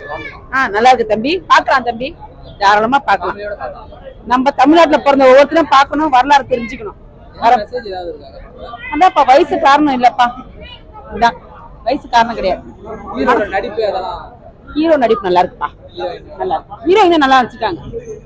ஆ நல்லா இருக்கு தம்பி பாக்கலாம் தம்பி தாராளமா பார்க்கலாம் ஃபேமிலியோட பார்க்கலாம் நம்ம தமிழ்நாட்டுல பிறந்த ஒவ்வொருத்தரும் பார்க்கணும் வரலாறு தெரிஞ்சுக்கணும் என்ன மெசேஜ் ஏதாவது இருக்காங்க அதான்ப்பா வயசு காரணம் இல்லப்பா இதான் வயசு காரணம் கிடையாது ஹீரோட நடிப்பு அதெல்லாம் ஹீரோ நடிப்பு நல்லா இருக்குப்பா ஹீரோயின் நல்லா இருக்கு ஹீரோயின் நல்லா வச்சுட்டாங்க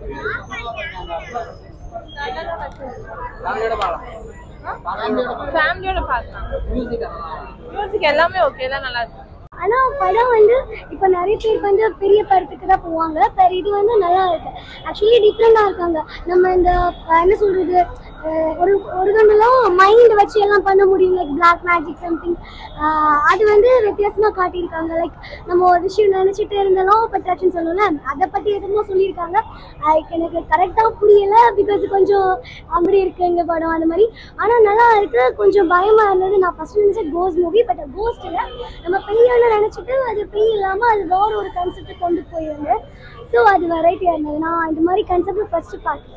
ஃபேமிலியோட பார்க்கலாம் ஃபேமிலியோட பார்க்கலாம் மியூசிக் மியூசிக் எல்லாமே ஓகே தான் நல்லா இருக்கு ஆனா படம் வந்து இப்போ நிறைய பேர் வந்து பெரிய படத்துக்கு தான் போவாங்க பட் இது வந்து நல்லா இருக்கு ஆக்சுவலி டிஃப்ரெண்டாக இருக்காங்க நம்ம இந்த அஹ், என்ன சொல்றது அஹ், ஒரு ஒரு கண்டெல்லாம் மைண்ட் வச்சு எல்லாம் பண்ண முடியும் லைக் பிளாக் மேஜிக் சம்திங் அது வந்து வித்தியாசமா காட்டியிருக்காங்க லைக் நம்ம ஒரு விஷயம் நினைச்சிட்டு இருந்தாலும் பட்டாச்சுன்னு சொல்லணும்ல அதை பத்தி எதுவும் சொல்லியிருக்காங்க லைக் எனக்கு கரெக்டாக புரியல பிகாஸ் கொஞ்சம் அப்படி இருக்கு இந்த படம் அந்த மாதிரி ஆனா நல்லா இருக்கு கொஞ்சம் பயமா இருந்தது நான் ஃபர்ஸ்ட் நினைச்சேன் கோஸ்ட் மூவி பட் கோஸ்ட் இல்லை நம்ம பெய்யன்னு நினைச்சிட்டு அது பெய் இல்லாம அது வேற ஒரு கான்செப்ட் கொண்டு போயிருந்தேன் ஸோ அது வெரைட்டியா இருந்தது நான் இந்த மாதிரி கான்செப்ட் ஃபர்ஸ்ட் பார்த்தேன்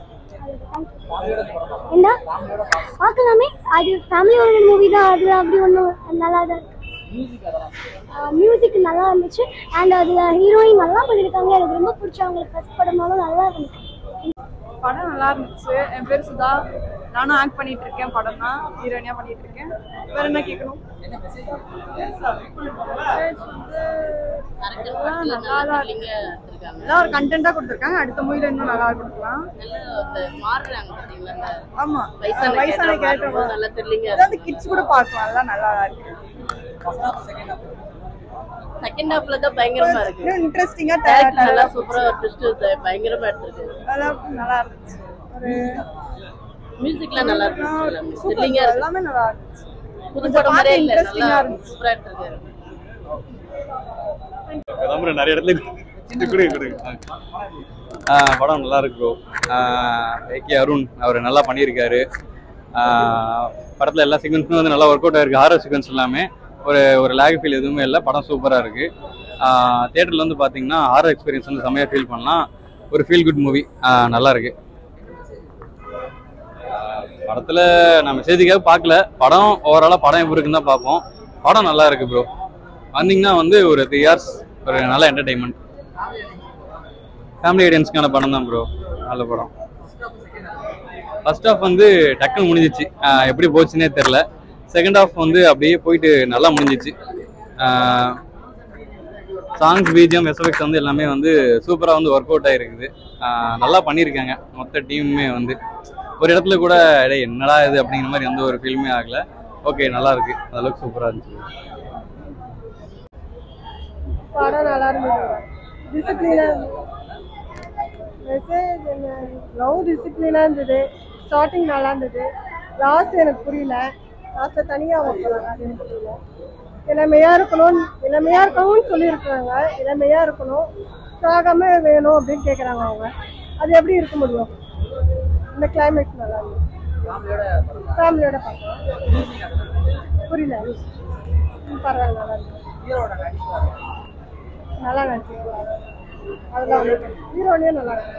என்ன பார்க்கலாமே அது ஃபேமிலி ஓரியன்ட் மூவி தான் அது அப்படி ஒன்றும் நல்லா தான் இருக்கு மியூசிக் அதெல்லாம் மியூசிக் நல்லா இருந்துச்சு அண்ட் அதில் ஹீரோயின் நல்லா பண்ணியிருக்காங்க எனக்கு ரொம்ப பிடிச்ச அவங்களுக்கு ஃபர்ஸ்ட் படமாலும் நல்லா இருந்துச்சு படம் நல்லா இருந்துச்சு என் பேர் சுதா நானும் ஆக்ட் பண்ணிட்டு இருக்கேன் படம் தான் ஹீரோயினியா பண்ணிட்டு இருக்கேன் வேற என்ன கேட்கணும் என்ன மெசேஜ் எல்லாம் நல்லா தான் இருக்கு. எல்லாம் ஒரு கண்டென்ட்டா கொடுத்துருக்காங்க அடுத்த மூவில இன்னும் நல்லா கொடுக்கலாம் ஆமா வயசான கேரக்டர் நல்லா தெரியலீங்க அதாவது கிட்ஸ் கூட பார்க்கலாம் எல்லாம் நல்லா தான் இருக்கு first half second half second ஹாஃப்ல தான் பயங்கரமா இருக்கு இன்னும் இன்ட்ரெஸ்டிங்கா நல்லா சூப்பரா ட்விஸ்ட் பயங்கரமா எடுத்திருக்கு அதெல்லாம் நல்லா இருந்துச்சு ஒரு மியூசிக்லாம் நல்லா இருந்துச்சு சூப்பர் த்ரில்லிங்கா இருக்கு எல்லாமே நல்லா இருந்துச்சு புது படம் மாதிரியே இல்ல interesting ஆ நல்லா இருந்துச்சு. சூப்பரா எடுத்திருக்கு அதான் நிறைய இடத்துல கொடுங்க கொடுங்க ஆ, படம் நல்லா இருக்கு ப்ரோ ஏகே அருண் அவர் நல்லா பண்ணியிருக்காரு ஆ, படத்தில் எல்லா சீக்வன்ஸுமே வந்து நல்லா ஒர்க் அவுட் ஆயிருக்கு ஹாரர் சீக்வன்ஸ் எல்லாமே ஒரு ஒரு லேக் ஃபீல் எதுவுமே இல்லை படம் சூப்பராக இருக்கு தேட்டரில் வந்து பார்த்தீங்கன்னா ஹாரர் எக்ஸ்பீரியன்ஸ் வந்து செம்மையாக ஃபீல் பண்ணலாம் ஒரு ஃபீல் குட் மூவி நல்லா இருக்கு படத்தில் நான் மெசேஜுக்காக பார்க்கல படம் ஓவராலாக படம் எப்படி இருக்குன்னு தான் பார்ப்போம் படம் நல்லா இருக்கு ப்ரோ வந்தீங்கன்னா வந்து ஒரு த்ரீ இயர்ஸ் ஒரு நல்ல என்டர்டைன்மெண்ட் ஃபேமிலி ஆடியன்ஸ்க்கான படம் தான் ப்ரோ நல்ல படம் ஃபர்ஸ்ட் ஹாஃப் வந்து டக்குன்னு முடிஞ்சிச்சு ஆஹ் எப்படி போச்சுன்னே தெரில செகண்ட் ஹாஃப் வந்து அப்படியே போயிட்டு நல்லா முடிஞ்சிச்சு சாங்ஸ் பிஜிஎம் எஸ்எஃப்எக்ஸ் வந்து எல்லாமே வந்து சூப்பராக வந்து ஒர்க் அவுட் ஆகிருக்குது ஆஹ் நல்லா பண்ணியிருக்காங்க மொத்த டீமுமே வந்து ஒரு இடத்துல கூட டேய் என்னடா இது அப்படிங்கிற மாதிரி எந்த ஒரு ஃபீல்மே ஆகல ஓகே நல்லா இருக்கு அளவுக்கு சூப்பராக இருந்துச்சு படம் நல்லா இருந்தது டிசிப்ளினா மெசேஜ் என்ன லவ் டிசிப்ளினா இருந்தது ஸ்டார்டிங் நல்லா இருந்தது லாஸ்ட் எனக்கு புரியல லாஸ்ட்ல தனியா வைக்கலாம் அது எனக்கு புரியல இளமையா இருக்கணும் இளமையா இருக்கணும்னு சொல்லியிருக்காங்க இளமையா இருக்கணும் சாகாம வேணும் அப்படின்னு கேக்குறாங்க அவங்க அது எப்படி இருக்க முடியும் இந்த கிளைமேட் நல்லா இருந்தது ஃபேமிலியோட படம் ஃபேமிலியோட பார்க்கலாம் மியூசிக் அதெல்லாம் புரியல ம், பரவாயில்ல நல்லா இருக்கு ஹீரோட நடிப்பு அதெல்லாம் நல்லா நடிச்சிருக்காங்க அதெல்லாம் வந்து ஹீரோனே நல்லா இருக்கு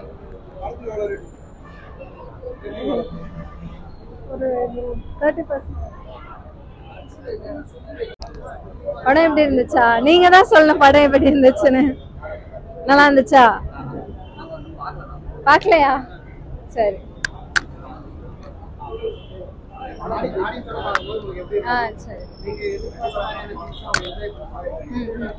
ஒரு தேர்ட்டி பர்சன்ட் படம் எப்படி இருந்துச்சா நீங்க தான் சொல்லணும் படம் எப்படி இருந்துச்சுன்னு நல்லா இருந்துச்சா பார்க்கலையா சரி ஆ சரி ம், ம்.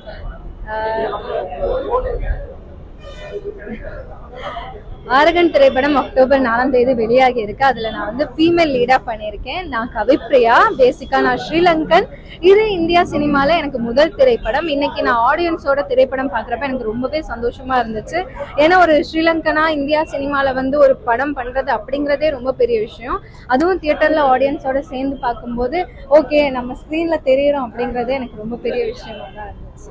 ஆரகன் திரைப்படம் அக்டோபர் நாலாம் தேதி வெளியாகி இருக்கு அதுல நான் வந்து ஃபீமேல் லீடா பண்ணியிருக்கேன் நான் கவிப்ரியா பேசிக்கா நான் ஸ்ரீலங்கன் இது இந்தியா சினிமால எனக்கு முதல் திரைப்படம் இன்னைக்கு நான் ஆடியன்ஸோட திரைப்படம் பார்க்குறப்ப எனக்கு ரொம்பவே சந்தோஷமா இருந்துச்சு ஏன்னா ஒரு ஸ்ரீலங்கனா இந்தியா சினிமால வந்து ஒரு படம் பண்றது அப்படிங்கிறதே ரொம்ப பெரிய விஷயம் அதுவும் தியேட்டர்ல ஆடியன்ஸோட சேர்ந்து பார்க்கும்போது ஓகே நம்ம ஸ்க்ரீன்ல தெரியுறோம் அப்படிங்கிறதே எனக்கு ரொம்ப பெரிய விஷயமா தான் இருந்துச்சு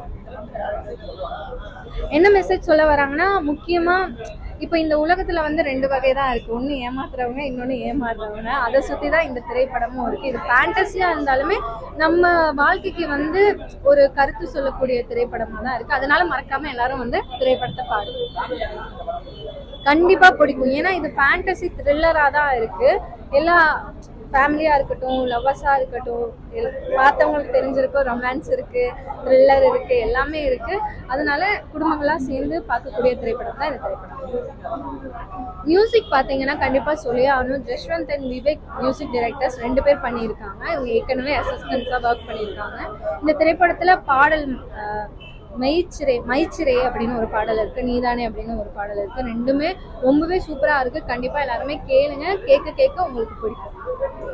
என்ன மெசேஜ் சொல்ல வராங்கன்னா முக்கியமா இப்போ இந்த உலகத்துல வந்து ரெண்டு வகை தான் இருக்கு ஒன்று ஏமாத்துறவங்க இன்னொன்று ஏமாறுறவங்க அதை சுற்றி தான் இந்த திரைப்படமும் இருக்கு இது ஃபேண்டஸியா இருந்தாலுமே நம்ம வாழ்க்கைக்கு வந்து ஒரு கருத்து சொல்லக்கூடிய திரைப்படமா தான் இருக்கு அதனால மறக்காம எல்லாரும் வந்து திரைப்படத்தை பாருங்க கண்டிப்பா பிடிக்கும் ஏன்னா இது ஃபேண்டசி த்ரில்லரா தான் இருக்கு எல்லா ஃபேமிலியாக இருக்கட்டும் லவ்வர்ஸாக இருக்கட்டும் எல்- பார்த்தவங்களுக்கு தெரிஞ்சிருக்கும் ரொமான்ஸ் இருக்குது த்ரில்லர் இருக்குது எல்லாமே இருக்குது அதனால குடும்பங்களாக சேர்ந்து பார்க்கக்கூடிய திரைப்படம் தான் இந்த திரைப்படம் மியூசிக் பார்த்தீங்கன்னா கண்டிப்பாக சொல்லி ஆகணும் Jashwanth and Vivek music directors ரெண்டு பேர் பண்ணியிருக்காங்க இவங்க ஏற்கனவே அசிஸ்டன்ஸாக ஒர்க் பண்ணியிருக்காங்க இந்த திரைப்படத்தில் பாடல் அஹ், மெய்ச்சிரே மைச்சிரே அப்படின்னு ஒரு பாடல் இருக்கு நீதானே அப்படின்னு ஒரு பாடல் இருக்கு ரெண்டுமே ரொம்பவே சூப்பரா இருக்கு கண்டிப்பா எல்லாருமே கேளுங்க கேட்க கேட்க உங்களுக்கு பிடிக்கும்